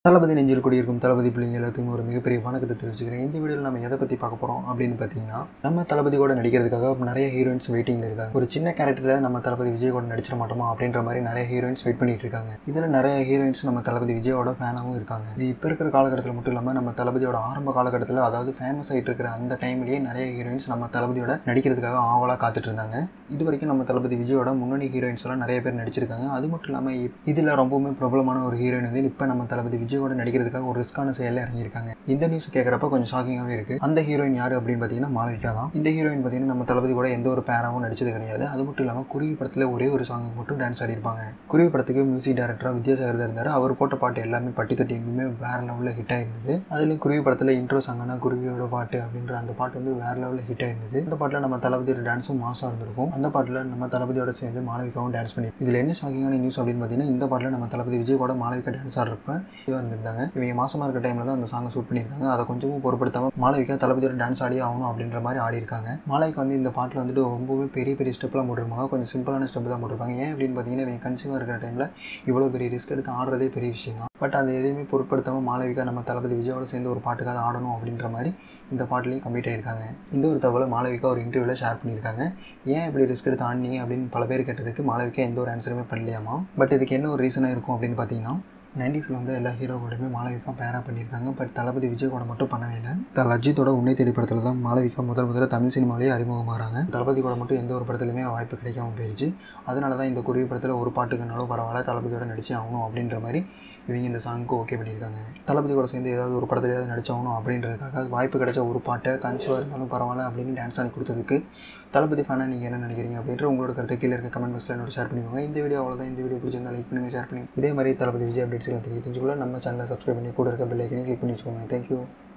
தளபதி நெஞ்சில் குடியிருக்கும் தளபதி பிள்ளைங்க எல்லாத்துக்கும் ஒரு மிகப்பெரிய வணக்கத்தை தெரிவிச்சுக்கிறேன் இந்த வீடியோவில் நம்ம எதை பற்றி பார்க்க போகிறோம் அப்படின்னு பார்த்தீங்கன்னா நம்ம தளபதி கூட நடிக்கிறதுக்காக நிறைய ஹீரோயின்ஸ் வெயிட்டிங்கில் இருக்காங்க ஒரு சின்ன கேரக்டரில் நம்ம தளபதி விஜய் கூட நடிச்சிட மாட்டோமா அப்படின்ற மாதிரி நிறைய ஹீரோயின்ஸ் வெயிட் பண்ணிட்டு இருக்காங்க இதில் நிறைய ஹீரோயின்ஸ் நம்ம தளபதி விஜயோட ஃபேனாகவும் இருக்காங்க இது இப்போ இருக்கிற காலகட்டத்தில் மட்டும் இல்லாமல் நம்ம தளபதியோட ஆரம்ப காலகட்டத்தில் அதாவது ஃபேமஸ் ஆகிட்டு இருக்கிற அந்த டைம்லேயே நிறைய ஹீரோயின்ஸ் நம்ம தளபதியோட நடிக்கிறதுக்காக ஆவலாக காத்துட்டு இருந்தாங்க இது வரைக்கும் நம்ம தளபதி விஜயோட முன்னணி ஹீரோயின்ஸ் எல்லாம் நிறைய பேர் நடிச்சிருக்காங்க அது மட்டும் இல்லாமல் இதில் ரொம்பவுமே பிரபலமான ஒரு ஹீரோயின் வந்து இப்போ நம்ம தளபதி விஜயோட நடிக்கிறதுக்காக ஒரு ரிஸ்கான செயலில் இறங்கியிருக்காங்க இந்த நியூஸ் கேட்குறப்ப கொஞ்சம் ஷாக்கிங்காகவே இருக்குது அந்த ஹீரோயின் யார் அப்படின்னு பார்த்தீங்கன்னா மாளவிகா தான் இந்த ஹீரோயின் பார்த்தீங்கன்னா நம்ம தளபதி கூட எந்த ஒரு பேராவும் நடிச்சது கிடையாது அது மட்டும் இல்லாமல் குருவி படத்தில் ஒரே ஒரு சாங் மட்டும் டான்ஸ் ஆடிருப்பாங்க குருவி படத்துக்கு மியூசிக் டைரக்டராக வித்யாசாகர் தான் இருந்தார் அவர் போட்ட பாட்டு எல்லாமே பட்டி தொட்டி எங்குமே வேற லெவலில் ஹிட் ஆயிருந்தது அதுலேயும் குருவி படத்தில் இன்ட்ரோ சாங்னா குருவியோட பாட்டு அப்படின்ற அந்த பாட்டு வந்து வேற லெவலில் ஹிட் ஆயிருந்தது அந்த பாட்டில் நம்ம தளபதியோட டான்ஸும் மாசாக இருந்திருக்கும் அந்த பாட்டில் நம்ம தளபதியோட சேர்ந்து மாளவிகாவும் டான்ஸ் பண்ணி இதில் என்ன ஷாக்கிங்கான நியூஸ் அப்படின்னு பார்த்தீங்கன்னா இந்த பாட்டில் நம்ம தளபதி விஜய் கூட மாளவிகா டான்ஸ் ஆடுறப்ப இதுவாக இருந்திருந்தாங்க இவங்க மாசமாக இருக்க டைமில் தான் அந்த சாங்கை ஷூட் பண்ணியிருக்காங்க அதை கொஞ்சமும் பொருட்படுத்தாமல் மாளவிகா தளபதியோட டான்ஸ் ஆடி ஆகணும் அப்படின்ற மாதிரி ஆடி இருக்காங்க மாளவிகா வந்து இந்த பாட்டில் வந்துட்டு ரொம்பவே பெரிய பெரிய ஸ்டெப்லாம் போட்டிருப்பாங்க கொஞ்சம் சிம்பிளான ஸ்டெப் தான் போட்டிருப்பாங்க ஏன் அப்படின்னு பார்த்தீங்கன்னா இவங்க கன்சீவாக இருக்கிற டைமில் இவ்வளோ பெரிய ரிஸ்க் எடுத்து ஆடுறதே பெரிய விஷயம் தான் பட் அதை எதையுமே பொருட்படுத்தாமல் மாளவிகா நம்ம தளபதி விஜயோட சேர்ந்து ஒரு பாட்டுக்காக ஆடணும் அப்படின்ற மாதிரி இந்த பாட்டுலேயும் கம்மிட் ஆயிருக்காங்க இந்த ஒரு தகவலை மாளவிகா ஒரு இன்டர்வியூவில் ஷேர் பண்ணியிருக்காங்க ஏன் இப்படி ரிஸ்க் எடுத்து ஆடினீங்க அப்படின்னு பல பேர் கேட்டதுக்கு மாளவிகா எந்த ஒரு ஆன்சருமே பண்ணலையாமா பட் இதுக்கு என்ன ஒரு ரீசனாக இருக்கும் அப்படின்னு பார்த்தீங்கன்னா நைன்டிஸில் வந்து எல்லா ஹீரோ கூடயுமே மாளவிகா பேராக பண்ணியிருக்காங்க பட் தளபதி விஜய் கூட மட்டும் பண்ணவே இல்லை தல அஜித்தோட உன்னை தேடி படத்தில் தான் மாளவிகா முதல் முதல்ல தமிழ் சினிமாவிலேயே அறிமுகமாகறாங்க தளபதி கூட மட்டும் எந்த ஒரு படத்துலையுமே வாய்ப்பு கிடைக்காம போயிருச்சு அதனால தான் இந்த குருவி படத்தில் ஒரு பாட்டுக்குனாலும் பரவாயில்ல தளபதியோட நடிச்சு ஆகணும் அப்படின்ற மாதிரி இவங்க இந்த சாங்க்கு ஓகே பண்ணியிருக்காங்க தளபதி கூட சேர்ந்து ஏதாவது ஒரு படத்துலையாவது நடிச்சாகணும் அப்படின்றதுக்காக வாய்ப்பு கிடைச்ச ஒரு பாட்டை கன்சிவாக இருந்தாலும் பரவாயில்ல அப்படின்னு டான்ஸ் ஆடி கொடுத்ததுக்கு தளபதி ஃபேனாக நீங்கள் என்ன நினைக்கிறீங்க அப்படின்ற உங்களோட கருத்தை கீழே இருக்க கமெண்ட் பாக்ஸில் என்னோட ஷேர் பண்ணிக்கோங்க இந்த வீடியோ அவ்வளோதான் இந்த வீடியோ பிடிச்சிருந்தா லைக் பண்ணுங்கள் ஷேர் பண்ணுங்கள் இதே மாதிரி தளபதி விஜய் அப்டேட்ஸ்லாம் தெரிஞ்சு தெரிஞ்சுக்கொள்ள நம்ம சேனலை சப்ஸ்கிரைப் பண்ணி கூட இருக்க பெல் ஐக்கனையும் கிளிக் பண்ணி வச்சுக்கோங்க தேங்க்யூ